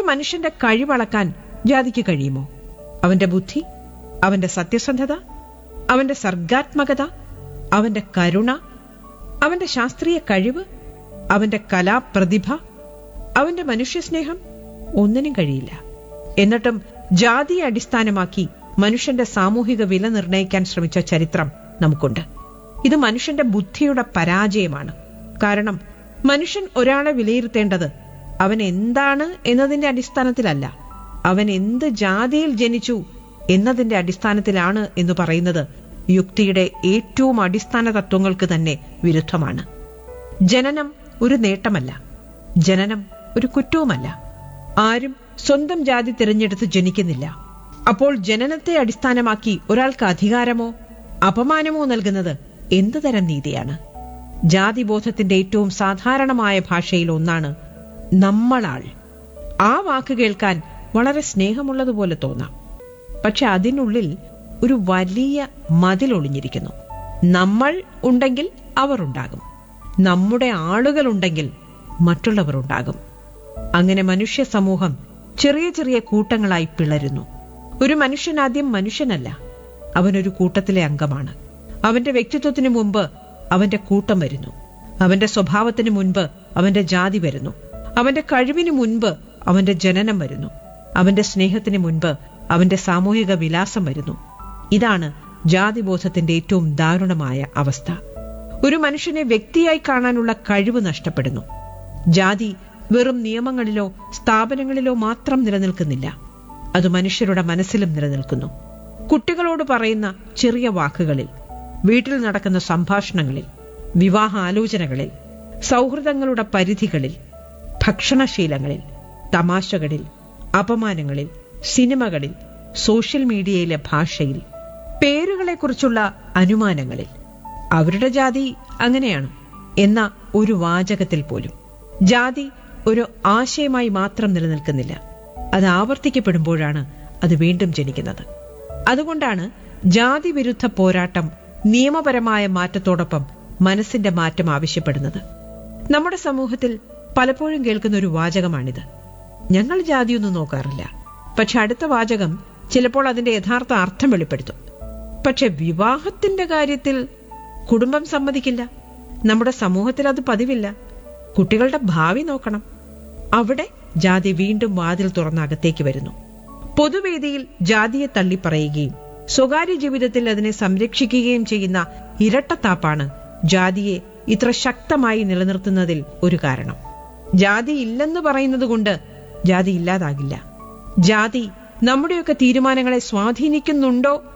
മനുഷ്യന്റെ കഴിവളക്കാൻ ജാതിക്ക് കഴിയുമോ അവന്റെ ബുദ്ധി അവന്റെ സത്യസന്ധത അവന്റെ സർഗാത്മകത അവന്റെ കരുണ അവന്റെ ശാസ്ത്രീയ കഴിവ് അവന്റെ കലാപ്രതിഭ അവന്റെ മനുഷ്യസ്നേഹം ഒന്നിനും കഴിയില്ല എന്നിട്ടും ജാതിയെ അടിസ്ഥാനമാക്കി മനുഷ്യന്റെ സാമൂഹിക വില നിർണ്ണയിക്കാൻ ശ്രമിച്ച ചരിത്രം നമുക്കുണ്ട് ഇത് മനുഷ്യന്റെ ബുദ്ധിയുടെ പരാജയമാണ് കാരണം മനുഷ്യൻ ഒരാളെ വിലയിരുത്തേണ്ടത് അവൻ എന്താണ് എന്നതിന്റെ അടിസ്ഥാനത്തിലല്ല അവൻ എന്ത് ജാതിയിൽ ജനിച്ചു എന്നതിന്റെ അടിസ്ഥാനത്തിലാണ് എന്ന് പറയുന്നത് യുക്തിയുടെ ഏറ്റവും അടിസ്ഥാന തത്വങ്ങൾക്ക് തന്നെ വിരുദ്ധമാണ് ജനനം ഒരു നേട്ടമല്ല ജനനം ഒരു കുറ്റവുമല്ല ആരും സ്വന്തം ജാതി തിരഞ്ഞെടുത്ത് ജനിക്കുന്നില്ല അപ്പോൾ ജനനത്തെ അടിസ്ഥാനമാക്കി ഒരാൾക്ക് അധികാരമോ അപമാനമോ നൽകുന്നത് എന്തു തരം നീതിയാണ് ജാതിബോധത്തിന്റെ ഏറ്റവും സാധാരണമായ ഭാഷയിൽ ഒന്നാണ് നമ്മളാൾ ആ വാക്ക് കേൾക്കാൻ വളരെ സ്നേഹമുള്ളതുപോലെ തോന്നാം പക്ഷെ അതിനുള്ളിൽ ഒരു വലിയ മതിൽ ഒളിഞ്ഞിരിക്കുന്നു നമ്മൾ ഉണ്ടെങ്കിൽ അവർ ഉണ്ടാകും നമ്മുടെ ആളുകൾ ഉണ്ടെങ്കിൽ മറ്റുള്ളവർ ഉണ്ടാകും അങ്ങനെ മനുഷ്യ സമൂഹം ചെറിയ ചെറിയ കൂട്ടങ്ങളായി പിളരുന്നു ഒരു മനുഷ്യൻ ആദ്യം മനുഷ്യനല്ല അവനൊരു കൂട്ടത്തിലെ അംഗമാണ് അവന്റെ വ്യക്തിത്വത്തിന് മുമ്പ് അവന്റെ കൂട്ടം വരുന്നു അവന്റെ സ്വഭാവത്തിന് മുൻപ് അവന്റെ ജാതി വരുന്നു അവന്റെ കഴിവിന് മുൻപ് അവന്റെ ജനനം വരുന്നു അവന്റെ സ്നേഹത്തിന് മുൻപ് അവന്റെ സാമൂഹിക വിലാസം വരുന്നു ഇതാണ് ജാതിബോധത്തിന്റെ ഏറ്റവും ദാരുണമായ അവസ്ഥ ഒരു മനുഷ്യനെ വ്യക്തിയായി കാണാനുള്ള കഴിവ് നഷ്ടപ്പെടുന്നു ജാതി വെറും നിയമങ്ങളിലോ സ്ഥാപനങ്ങളിലോ മാത്രം നിലനിൽക്കുന്നില്ല അത് മനുഷ്യരുടെ മനസ്സിലും നിലനിൽക്കുന്നു കുട്ടികളോട് പറയുന്ന ചെറിയ വാക്കുകളിൽ വീട്ടിൽ നടക്കുന്ന സംഭാഷണങ്ങളിൽ വിവാഹ ആലോചനകളിൽ സൗഹൃദങ്ങളുടെ പരിധികളിൽ ഭക്ഷണശീലങ്ങളിൽ തമാശകളിൽ അപമാനങ്ങളിൽ സിനിമകളിൽ സോഷ്യൽ മീഡിയയിലെ ഭാഷയിൽ പേരുകളെക്കുറിച്ചുള്ള അനുമാനങ്ങളിൽ അവരുടെ ജാതി അങ്ങനെയാണ് എന്ന ഒരു വാചകത്തിൽ പോലും ജാതി ഒരു ആശയമായി മാത്രം നിലനിൽക്കുന്നില്ല അത് ആവർത്തിക്കപ്പെടുമ്പോഴാണ് അത് വീണ്ടും ജനിക്കുന്നത് അതുകൊണ്ടാണ് ജാതി വിരുദ്ധ പോരാട്ടം നിയമപരമായ മാറ്റത്തോടൊപ്പം മനസ്സിന്റെ മാറ്റം ആവശ്യപ്പെടുന്നത് നമ്മുടെ സമൂഹത്തിൽ പലപ്പോഴും കേൾക്കുന്ന ഒരു വാചകമാണിത് ഞങ്ങൾ ജാതിയൊന്നും നോക്കാറില്ല പക്ഷെ അടുത്ത വാചകം ചിലപ്പോൾ അതിന്റെ യഥാർത്ഥ അർത്ഥം വെളിപ്പെടുത്തും പക്ഷെ വിവാഹത്തിന്റെ കാര്യത്തിൽ കുടുംബം സമ്മതിക്കില്ല നമ്മുടെ സമൂഹത്തിൽ അത് പതിവില്ല കുട്ടികളുടെ ഭാവി നോക്കണം അവിടെ ജാതി വീണ്ടും വാതിൽ തുറന്ന് അകത്തേക്ക് വരുന്നു പൊതുവേദിയിൽ ജാതിയെ തള്ളിപ്പറയുകയും സ്വകാര്യ ജീവിതത്തിൽ അതിനെ സംരക്ഷിക്കുകയും ചെയ്യുന്ന ഇരട്ടത്താപ്പാണ് ജാതിയെ ഇത്ര ശക്തമായി നിലനിർത്തുന്നതിൽ ഒരു കാരണം ജാതി ഇല്ലെന്ന് പറയുന്നത് കൊണ്ട് ജാതി ഇല്ലാതാകില്ല ജാതി നമ്മുടെയൊക്കെ തീരുമാനങ്ങളെ സ്വാധീനിക്കുന്നുണ്ടോ